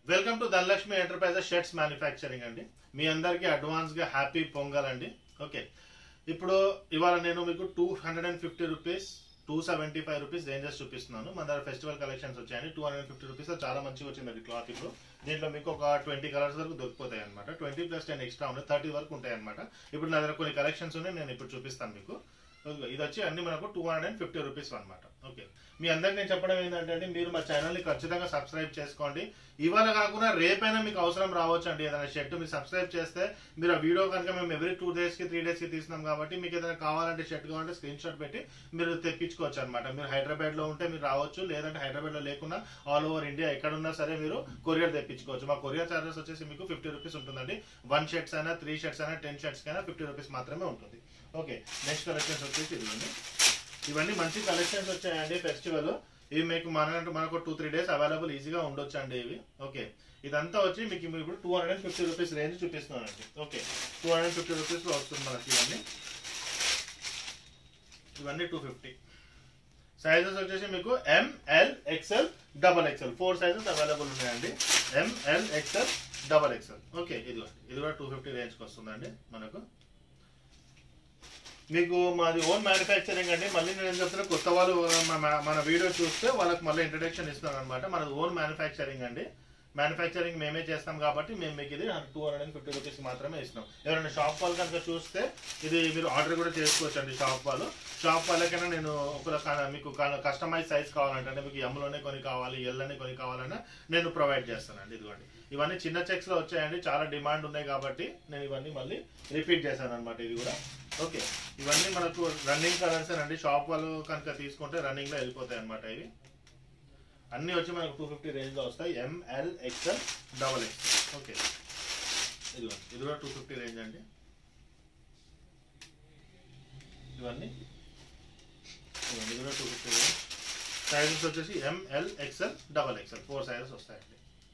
welcome to Dhanalakshmi enterprises shirts manufacturing అండి మీ అందరికీ అడ్వాన్స్ గా హ్యాపీ పొంగల్ అండి ఓకే ఇప్పుడు ఇవాళ నేను మీకు two hundred and fifty rupees two seventy five rupees ranges చూపిస్తున్నాను మన దగ్గర ఫెస్టివల్ కలెక్షన్స్ వచ్చాయండి టూ హండ్రెడ్ ఫిఫ్టీ రూపీస్ చాలా మంచిగా వచ్చిందండి క్లాత్ ఇప్పుడు దీంట్లో మీకు ఒక ట్వంటీ కలర్స్ వరకు దొరికిపోతాయి అనమాట ట్వంటీ ప్లస్ టెన్ ఎక్స్ట్రా ఉన్నాయి థర్టీ వరకు ఉంటాయి అనమాట ఇప్పుడు నా దగ్గర కొన్ని కలెక్షన్స్ ఉన్నాయి నేను ఇప్పుడు చూపిస్తాను మీకు ఓకే, ఇది వచ్చి అన్ని మనకు two hundred and fifty rupees అనమాట ఓకే మీ అందరికి నేను చెప్పడం ఏంటంటే అండి, మీరు మా ఛానల్ ని ఖచ్చితంగా సబ్స్క్రైబ్ చేసుకోండి ఇవాళ కాకుండా రేపైనా మీకు అవసరం రావచ్చు అండి ఏదైనా షర్ట్ మీరు సబ్స్క్రైబ్ చేస్తే మీరు ఆ వీడియో కనుక మేము ఎవ్రీ టూ డేస్ కి త్రీ డేస్ కి తీస్తున్నాం కాబట్టి మీకు ఏదైనా కావాలంటే షర్ట్ కావాలంటే స్క్రీన్ షాట్ పెట్టి మీరు తెప్పించుకోవచ్చు అనమాట మీరు హైదరాబాద్ లో ఉంటే మీరు రావచ్చు లేదంటే హైదరాబాద్ లో లేకున్నా ఆల్ ఓవర్ ఇండియా ఎక్కడున్నా సరే మీరు కొరియర్ తెప్పించుకోవచ్చు మా కొరియర్ చార్జెస్ వచ్చేసి మీకు ఫిఫ్టీ రూపీస్ ఉంటుందండి వన్ షర్ట్స్ అయినా త్రీ షర్ట్స్ అయినా టెన్ షర్ట్స్ అయినా ఫిఫ్టీ రూపీస్ మాత్రమే ఉంటుంది ఓకే నెక్స్ట్ కలెక్షన్స్ వచ్చేసి ఇదిగోండి ఇవన్నీ మంచి కలెక్షన్స్ వచ్చాయండి ఫెస్టివల్ ఇవి మీకు మన మనకు టూ త్రీ డేస్ అవైలబుల్ ఈజీగా ఉండొచ్చు అండి ఇవి ఓకే ఇదంతా వచ్చి మీకు ఇప్పుడు two hundred and fifty rupees range చూపిస్తున్నానండి okay two hundred and fifty rupees లో వస్తుంది మనకి ఇవన్నీ ఇవన్నీ టూ ఫిఫ్టీ సైజెస్ వచ్చేసి మీకు M L XL double XL four sizes available ఉన్నాయండి M L XL double XL okay ఇది ఇది కూడా టూ ఫిఫ్టీ రేంజ్కి వస్తుందండి మనకు మీకు మాది ఓన్ మ్యానుఫ్యాక్చరింగ్ అండి మళ్ళీ నేను ఏం చెప్తున్నా కొత్త వాళ్ళు మన- మన వీడియో చూస్తే వాళ్ళకి మళ్ళీ ఇంట్రడక్షన్ ఇస్తున్నాను అనమాట మనది ఓన్ మ్యానుఫ్యాక్చరింగ్ అండి మ్యానుఫ్యాక్చరింగ్ మేమే చేస్తాం కాబట్టి మేము మీకు ఇది two hundred and fifty rupees మాత్రమే ఇస్తున్నాం ఎవరైనా షాప్ వాళ్ళు కనుక చూస్తే ఇది మీరు ఆర్డర్ కూడా చేసుకోవచ్చు అండి షాప్ వాళ్ళు షాప్ వాళ్ళకైనా నేను ఒక క- మీకు కస్టమైజ్ సైజ్ కావాలంటే అంటే మీకు ఎమ్లోనే కొన్ని కావాలి ఎల్లోనే కొన్ని కావాలన్నా నేను ప్రొవైడ్ చేస్తానండి ఇదిగోండి ఇవన్నీ చిన్న చెక్స్ లో వచ్చాయండి చాలా డిమాండ్ ఉన్నాయి కాబట్టి నేను ఇవన్నీ మళ్ళీ రిపీట్ చేశాను అనమాట ఇది కూడా ఓకే ఇవన్నీ మనకు రన్నింగ్ కలర్స్ అండి షాప్ వాళ్ళు కనుక తీసుకుంటే రన్నింగ్ లో వెళ్ళిపోతాయి అనమాట ఇవి అన్ని వచ్చి మనకు టూ ఫిఫ్టీ రేంజ్ లో వస్తాయి M L XL double X okay ఇది ఇది కూడా టూ ఫిఫ్టీ రేంజ్ అండి ఇవన్నీ ఇవన్నీ ఇది కూడా టూ ఫిఫ్టీ రేంజ్ సైజెస్ వచ్చేసి M L XL double XL four sizes వస్తాయండి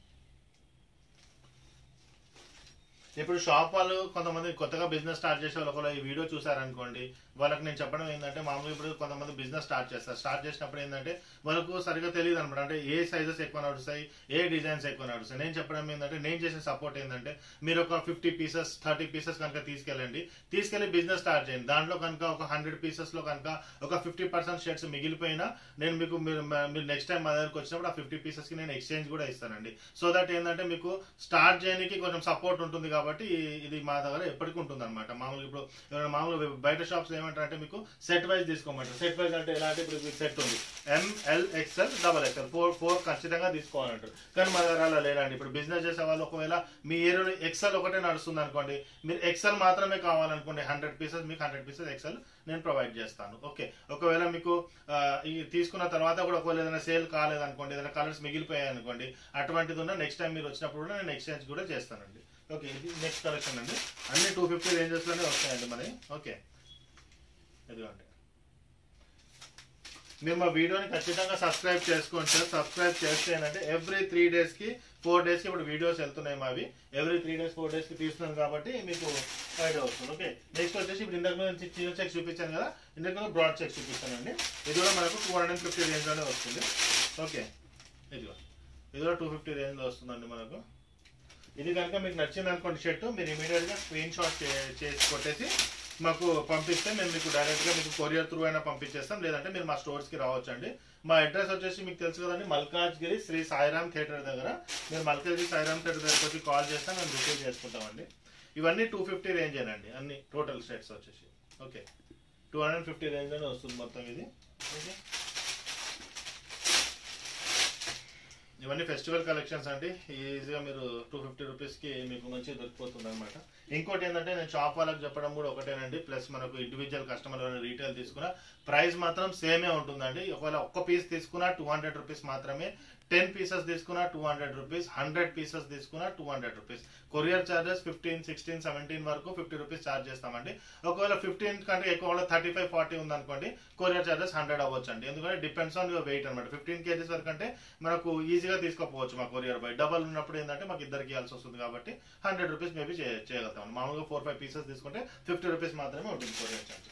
ఇప్పుడు షాప్ వాళ్ళు కొంతమంది కొత్తగా బిజినెస్ స్టార్ట్ చేసే వాళ్ళు ఒకవేళ ఈ వీడియో చూసారనుకోండి వాళ్ళకి నేను చెప్పడం ఏంటంటే మామూలుగా ఇప్పుడు కొంతమంది బిజినెస్ స్టార్ట్ చేస్తారు స్టార్ట్ చేసినప్పుడు ఏంటంటే వాళ్ళకు సరిగ్గా తెలియదు అనమాట అంటే ఏ సైజెస్ ఎక్కువ నడుస్తాయి ఏ డిజైన్స్ ఎక్కువ నడుస్తాయి నేను చెప్పడం ఏంటంటే నేను చేసే సపోర్ట్ ఏంటంటే మీరు ఒక ఫిఫ్టీ పీసెస్ థర్టీ పీసెస్ కనుక తీసుకెళ్ళండి తీసుకెళ్లి బిజినెస్ స్టార్ట్ చేయండి దాంట్లో కనుక ఒక హండ్రెడ్ పీసెస్ లో కనుక ఒక ఫిఫ్టీ పర్సెంట్ షర్ట్స్ మిగిలిపోయినా నేను మీకు మీరు మీరు నెక్స్ట్ టైం మా దగ్గరకు వచ్చినప్పుడు ఆ ఫిఫ్టీ పీసెస్ కి నేను ఎక్స్చేంజ్ కూడా ఇస్తానండి సో దట్ ఏంటంటే మీకు స్టార్ట్ చేయడానికి కొంచెం సపోర్ట్ ఉంటుంది కాబట్టి ఈ- ఇది మా దగ్గర ఎప్పటికీ ఉంటుంది అనమాట మామూలుగా ఇప్పుడు ఎవరైనా మామూలుగా బయట షాప్స్ ఏమంటారు అంటే మీకు సెట్ వైజ్ తీసుకోమంటారు సెట్ వైజ్ అంటే ఎలా అంటే ఇప్పుడు మీకు సెట్ ఉంది M L XL double XL four four ఖచ్చితంగా తీసుకోవాలంటారు కానీ మా దగ్గర అలా లేదండి ఇప్పుడు బిజినెస్ చేసే వాళ్ళు ఒకవేళ మీ ఏరియాలో ఎక్సెల్ ఒకటే నడుస్తుంది అనుకోండి మీరు ఎక్సెల్ మాత్రమే కావాలనుకోండి హండ్రెడ్ పీసెస్ మీకు హండ్రెడ్ పీసెస్ ఎక్సెల్ నేను ప్రొవైడ్ చేస్తాను ఓకే ఒకవేళ మీకు ఆ, ఈ తీసుకున్న తర్వాత కూడా ఒకవేళ ఏదైనా సేల్ కాలేదనుకోండి ఏదైనా కలర్స్ మిగిలిపోయాయి అనుకోండి అటువంటిది ఉన్న నెక్స్ట్ టైం మీరు వచ్చినప్పుడు కూడా నేను ఎక్స్చేంజ్ కూడా చేస్తానండి ఓకే ఇది నెక్స్ట్ కలెక్షన్ అండి అన్ని టూ ఫిఫ్టీ రేంజెస్ లోనే వస్తాయండి మరి ఓకే ఇదిగోండి మీరు మా వీడియోని ఖచ్చితంగా సబ్స్క్రైబ్ చేసుకోండి సార్ సబ్స్క్రైబ్ చేస్తే ఏంటంటే ఎవ్రీ త్రీ డేస్ కి ఫోర్ డేస్ కి ఇప్పుడు వీడియోస్ వెళ్తున్నాయి మావి every three days four days కి తీస్తున్నాం కాబట్టి మీకు ఐడియా వస్తుంది ఓకే నెక్స్ట్ వచ్చేసి ఇప్పుడు ఇంతకు ముందు చిన్న చెక్స్ చూపించాను కదా ఇంతకు ముందు బ్రాడ్ చెక్స్ చూపిస్తానండి ఇది కూడా మనకు టూ హండ్రెడ్ ఫిఫ్టీ రేంజ్ లోనే వస్తుంది ఓకే ఇదిగో ఇది కూడా టూ ఫిఫ్టీ రేంజ్ లో వస్తుందండి మనకు ఇది కనుక మీకు నచ్చింది అనుకోండి షర్ట్ మీరు ఇమీడియట్ గా స్క్రీన్ షాట్ చేసి కొట్టేసి మాకు పంపిస్తే మేము మీకు డైరెక్ట్ గా మీకు కొరియర్ త్రూ అయినా పంపించేస్తాం లేదంటే మీరు మా స్టోర్స్ కి రావచ్చు అండి మా అడ్రస్ వచ్చేసి మీకు తెలుసు కదండి మల్కాజ్గిరి శ్రీ సాయిరామ్ థియేటర్ దగ్గర మీరు మల్కాజ్గిరి సాయిరామ్ థియేటర్ దగ్గరకు వచ్చి కాల్ చేస్తే మేము రిసీవ్ చేసుకుంటామండి ఇవన్నీ టూ ఫిఫ్టీ రేంజ్ అండి అన్ని టోటల్ సెట్స్ వచ్చేసి okay two hundred fifty range లోనే వస్తుంది మొత్తం ఇది ఓకే ఇవన్నీ ఫెస్టివల్ కలెక్షన్స్ అండి ఈజీగా మీరు టూ ఫిఫ్టీ రూపీస్ కి మీకు మంచిగా దొరికిపోతుంది అనమాట ఇంకోటి ఏంటంటే నేను షాప్ వాళ్ళకి చెప్పడం కూడా ఒకటేనండి ప్లస్ మనకు ఇండివిజువల్ కస్టమర్ రీటైల్ తీసుకున్నా ప్రైస్ మాత్రం సేమే ఉంటుందండి ఒకవేళ ఒక్క పీస్ తీసుకున్నా టూ హండ్రెడ్ రూపీస్ మాత్రమే టెన్ పీసెస్ తీసుకున్నా two hundred rupees hundred pieces తీసుకున్నా two hundred rupees courier charges fifteen sixteen seventeen వరకు ఫిఫ్టీ రూపీస్ చార్జ్ చేస్తామండి ఒకవేళ ఫిఫ్టీన్ కంటే ఎక్కువ థర్టీ ఫైవ్ ఫార్టీ ఉందనుకోండి కొరియర్ చార్జెస్ హండ్రెడ్ అవ్వచ్చు అండి ఎందుకంటే డిపెండ్స్ ఆన్ యువర్ వెయిట్ అనమాట ఫిఫ్టీన్ కేజీస్ వరకు అంటే మనకు ఈజీగా తీసుకోపోవచ్చు మా కొరియర్ బై డబల్ ఉన్నప్పుడు ఏంటంటే మాకు ఇద్దరికి ఇవ్వాల్సి వస్తుంది కాబట్టి హండ్రెడ్ రూపీస్ మేబీ చేయగలుగుతాం మామూలుగా ఫోర్ ఫైవ్ పీసెస్ తీసుకుంటే ఫిఫ్టీ రూపీస్ మాత్రమే ఉంటుంది కొరియర్ చార్జ్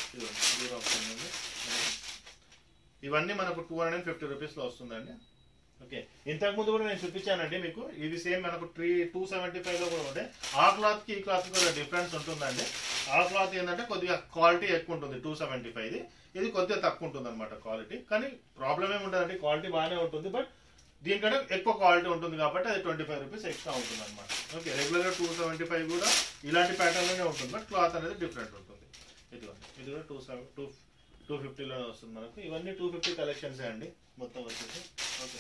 ఇవన్నీ మనకు టూ హండ్రెడ్ ఫిఫ్టీ రూపీస్లో వస్తుందండి ఓకే ఇంతకు ముందు కూడా నేను చూపించానండి మీకు ఇది సేమ్ మనకు త్రీ టూ సెవెంటీ ఫైవ్ లో కూడా ఉంటాయి ఆ క్లాత్ కి ఈ క్లాత్ కి కూడా డిఫరెన్స్ ఉంటుందండి ఆ క్లాత్ ఏంటంటే కొద్దిగా క్వాలిటీ ఎక్కువ ఉంటుంది టూ సెవెంటీ ఫైవ్ ఇది ఇది కొద్దిగా తక్కువ ఉంటుంది అనమాట క్వాలిటీ కానీ ప్రాబ్లం ఏమి ఉండదండి క్వాలిటీ బాగానే ఉంటుంది బట్ దీనికంటే ఎక్కువ క్వాలిటీ ఉంటుంది కాబట్టి అది ట్వంటీ ఫైవ్ రూపీస్ ఎక్స్ట్రా ఉంటుంది అనమాట ఓకే రెగ్యులర్ గా టూ సెవెంటీ ఫైవ్ కూడా ఇలాంటి ప్యాటర్న్ లోనే ఉంటుంది బట్ క్లాత్ అనేది డిఫరెంట్ ఉంటుంది ఇదిగోండి ఇది కూడా టూ సెవెన్ టూ టూ ఫిఫ్టీలోనే వస్తుంది మనకు ఇవన్నీ టూ ఫిఫ్టీ కలెక్షన్స్ అండి మొత్తం వచ్చేసి ఓకే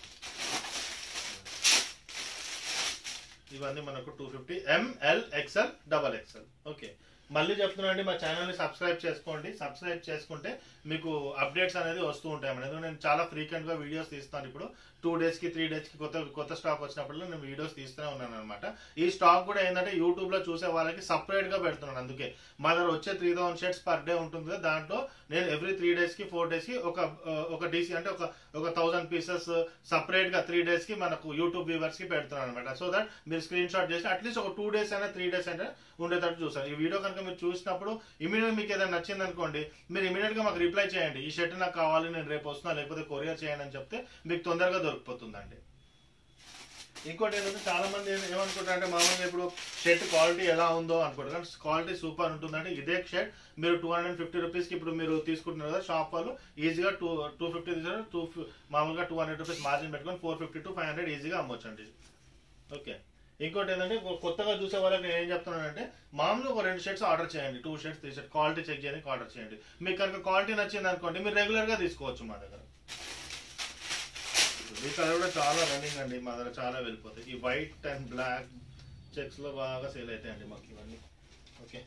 ఇవన్నీ మనకు two fifty M L XL double XL okay మళ్ళీ చెప్తున్నానండి మా ఛానల్ని సబ్స్క్రైబ్ చేసుకోండి సబ్స్క్రైబ్ చేసుకుంటే మీకు అప్డేట్స్ అనేది వస్తూ ఉంటాయి అన్నమాట ఎందుకంటే నేను చాలా ఫ్రీక్వెంట్గా వీడియోస్ తీస్తాను ఇప్పుడు టూ డేస్కి త్రీ డేస్కి కొత్త కొత్త స్టాక్ వచ్చినప్పుడు నేను వీడియోస్ తీస్తూనే ఉన్నాను అనమాట ఈ స్టాక్ కూడా ఏంటంటే యూట్యూబ్లో చూసే వాళ్ళకి సపరేట్గా పెడుతున్నాను అందుకే మా దగ్గర వచ్చే three thousand shirts per day ఉంటుంది కదా దాంట్లో నేను ఎవ్రీ త్రీ డేస్కి ఫోర్ డేస్కి ఒక ఆ, ఒక డీసీ అంటే ఒక ఒక థౌసండ్ పీసెస్ సపరేట్గా త్రీ డేస్కి మనకు యూట్యూబ్ వ్యూవర్స్కి పెడుతున్నాను అనమాట సో దట్ మీరు స్క్రీన్ షాట్ చేసి అట్లీస్ట్ ఒక టూ డేస్ అయినా త్రీ డేస్ అయినా ఉండేటట్టు చూసాను ఈ వీడియో కనుక మీరు చూసినప్పుడు ఇమీడియట్ మీకు ఏదైనా నచ్చింది అనుకోండి మీరు ఇమీడియట్ గా మాకు రిప్లై చేయండి ఈ షర్ట్ నాకు కావాలి నేను రేపు వస్తున్నా లేకపోతే కొరియర్ చేయండి అని చెప్తే మీకు తొందరగా దొరికిపోతుందండి ఇంకోటి ఏంటంటే చాలా మంది ఏం- ఏమనుకుంటారంటే మామూలుగా ఇప్పుడు షర్ట్ క్వాలిటీ ఎలా ఉందో అనుకుంటారు కానీ క్వాలిటీ సూపర్ ఉంటుందంటే ఇదే షర్ట్ మీరు టూ హండ్రెడ్ ఫిఫ్టీ రూపీస్కి ఇప్పుడు మీరు తీసుకుంటున్నారు కదా షాప్ వాళ్ళు ఈజీగా టూ టూ ఫిఫ్టీ తీసుకుంటారు టూ మామూలుగా టూ హండ్రెడ్ రూపీస్ మార్జిన్ పెట్టుకొని four fifty to five hundred ఈజీగా అమ్మొచ్చండి ఓకే ఇంకోటి ఏంటంటే కొ- కొత్తగా చూసే వాళ్ళకి నేను ఏం చెప్తున్నానంటే మామూలుగా ఒక రెండు షర్ట్స్ ఆర్డర్ చేయండి two shirts three shirt quality check చేయడానికి ఆర్డర్ చేయండి మీకు కనుక క్వాలిటీ నచ్చింది అనుకోండి మీరు రెగ్యులర్ గా తీసుకోవచ్చు మా దగ్గర ఈ కలర్ కూడా చాలా రన్నింగ్ అండి మా దగ్గర చాలా వెళ్ళిపోతాయి ఈ వైట్ అండ్ బ్లాక్ చెక్స్ లో బాగా సేల్ అవుతాయండి మాకు ఇవన్నీ ఓకే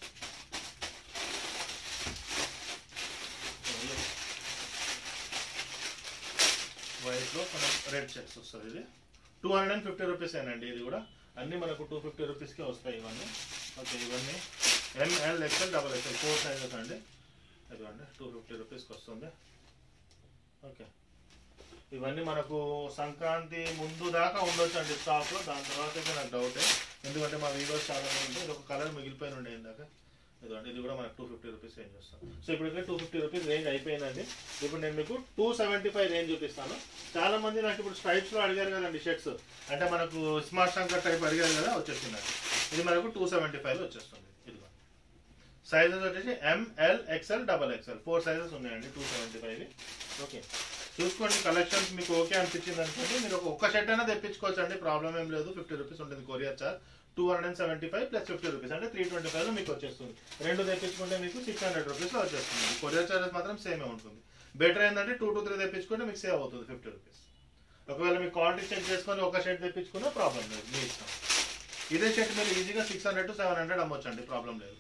వైట్ లో కొంచెం రెడ్ చెక్స్ వస్తుంది ఇది two hundred and fifty rupees ఏనండి ఇది కూడా అన్ని మనకు టూ ఫిఫ్టీ రూపీస్కే వస్తాయి ఇవన్నీ ఓకే ఇవన్నీ M L XL double XL four sizes అండి ఇదిగోండి టూ ఫిఫ్టీ రూపీస్కి వస్తుంది ఓకే ఇవన్నీ మనకు సంక్రాంతి ముందు దాకా ఉండొచ్చు అండి స్టాక్లో దాని తర్వాత అయితే నాకు డౌటే ఎందుకంటే మా వీవర్స్ చాలా మంది ఇది ఒక కలర్ మిగిలిపోయిన ఉండే ఇందాక ఇదిగోండి ఇది కూడా మనకు టూ ఫిఫ్టీ రూపీస్ రేంజ్ వస్తాం సో ఇప్పుడు ఇక్కడ టూ ఫిఫ్టీ రూపీస్ రేంజ్ అయిపోయిందండి ఇప్పుడు నేను మీకు టూ సెవెంటీ ఫైవ్ రేంజ్ చూపిస్తాను చాలా మంది నాకు ఇప్పుడు స్ట్రైప్స్ లో అడిగారు కదండి షర్ట్స్ అంటే మనకు స్మార్ట్ శంకర్ టైప్ అడిగారు కదా వచ్చేసిందండి ఇది మనకు టూ సెవెంటీ ఫైవ్ వచ్చేస్తుంది ఇదిగో సైజెస్ వచ్చేసి M L XL double XL four sizes ఉన్నాయండి టూ సెవెంటీ ఫైవ్ ఓకే చూసుకోండి కలెక్షన్స్ మీకు ఓకే అనిపించింది అనుకోండి మీరు ఒక ఒక్క షర్ట్ అయినా తెప్పించుకోవచ్చు అండి ప్రాబ్లం ఏం లేదు ఫిఫ్టీ రూపీస్ ఉంటుంది courier charge two hundred and seventy five plus fifty rupees అంటే త్రీ ట్వంటీ ఫైవ్ మీకు వచ్చేస్తుంది రెండు తెప్పించుకుంటే మీకు సిక్స్ హండ్రెడ్ రూపీస్ వచ్చేస్తుంది కొరియర్ చార్జెస్ మాత్రం సేమే ఉంటుంది బెటర్ ఏంటంటే టూ టూ త్రీ తెప్పించుకుంటే మీకు సేవ్ అవుతుంది ఫిఫ్టీ రూపీస్ ఒకవేళ మీకు క్వాలిటీ చెక్ చేసుకొని ఒక షర్ట్ తెప్పించుకున్నా ప్రాబ్లం లేదు మీ ఇష్టం ఇదే షర్ట్ మీరు ఈజీగా six hundred to seven hundred అమ్మొచ్చండి ప్రాబ్లం లేదు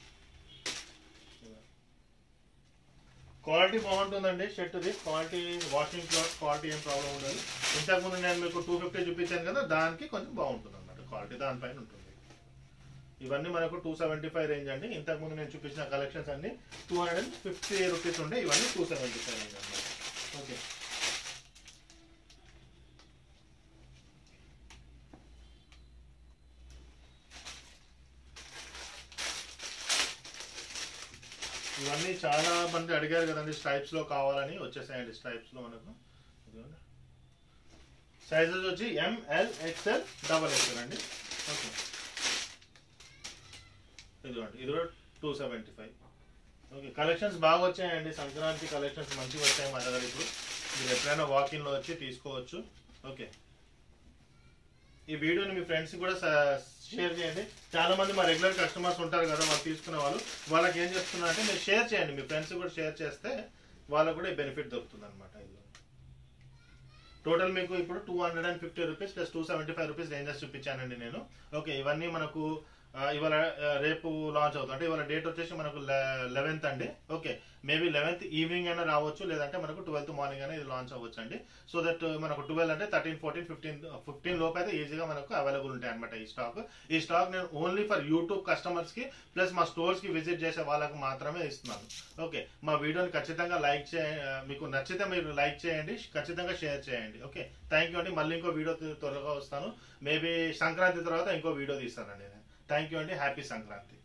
క్వాలిటీ బాగుంటుందండి షర్ట్ది క్వాలిటీ వాషింగ్ క్లాత్ క్వాలిటీ ఏం ప్రాబ్లం ఉండదు ఇంతకుముందు నేను మీకు టూ ఫిఫ్టీ చూపించాను కదా దానికి కొంచెం బాగుంటుంది అనమాట క్వాలిటీ దానిపైన ఉంటుంది ఇవన్నీ మనకు టూ సెవెంటీ ఫైవ్ రేంజ్ అండి ఇంతకుముందు నేను చూపించిన కలెక్షన్స్ అన్ని two hundred and fifty rupees ఉండే ఇవన్నీ టూ సెవెంటీ ఫైవ్ రేంజ్ అనమాట ఓకే ఇవన్నీ చాలా మంది అడిగారు కదండి స్ట్రైప్స్ లో కావాలని వచ్చేసాయండి స్ట్రైప్స్ లో మనకు ఇదిగోండి సైజెస్ వచ్చి ఎంఎల్ ఎక్స్ఎల్ డబల్ ఎక్స్ఎల్ అండి ఓకే ఇదిగోండి ఇది కూడా two seventy five okay collections బాగా వచ్చాయండి సంక్రాంతి కలెక్షన్స్ మంచిగా వచ్చాయి మా దగ్గర ఇప్పుడు మీరు ఎప్పుడైనా వాకింగ్ లో వచ్చి తీసుకోవచ్చు ఓకే ఈ వీడియోని మీ ఫ్రెండ్స్ కూడా షేర్ చేయండి చాలా మంది మా రెగ్యులర్ కస్టమర్స్ ఉంటారు కదా వాళ్ళు తీసుకునే వాళ్ళు వాళ్ళకి ఏం చెప్తున్నా అంటే మీరు షేర్ చేయండి మీ ఫ్రెండ్స్ కూడా షేర్ చేస్తే వాళ్ళకు కూడా ఈ బెనిఫిట్ దొరుకుతుంది అనమాట టోటల్ మీకు ఇప్పుడు two hundred and fifty rupees plus two seventy five rupees ranges చూపించానండి నేను ఓకే ఇవన్నీ మనకు ఆ, ఇవాళ ఆ, రేపు లాంచ్ అవుతుంది అంటే ఇవాళ డేట్ వచ్చేసి మనకు లెవెన్త్ అండి ఓకే మేబీ లెవెన్త్ ఈవినింగ్ అయినా రావచ్చు లేదంటే మనకు ట్వెల్త్ మార్నింగ్ అయినా ఇది లాంచ్ అవ్వచ్చు అండి సో దట్ మనకు ట్వెల్వ్ అంటే థర్టీన్ ఫోర్టీన్ ఫిఫ్టీన్ ఫిఫ్టీన్ లోపు అయితే ఈజీగా మనకు అవైలబుల్ ఉంటాయి అనమాట ఈ స్టాక్ ఈ స్టాక్ నేను ఓన్లీ ఫర్ యూట్యూబ్ కస్టమర్స్ కి ప్లస్ మా స్టోర్స్ కి విజిట్ చేసే వాళ్ళకి మాత్రమే ఇస్తున్నాను ఓకే మా వీడియోని ఖచ్చితంగా లైక్ చే మీకు నచ్చితే మీరు లైక్ చేయండి ఖచ్చితంగా షేర్ చేయండి ఓకే థ్యాంక్ యూ అండి మళ్ళీ ఇంకో వీడియో త్వరగా వస్తాను మేబీ సంక్రాంతి తర్వాత ఇంకో వీడియో తీస్తానండి నేను థ్యాంక్ యూ అండి హ్యాపీ సంక్రాంతి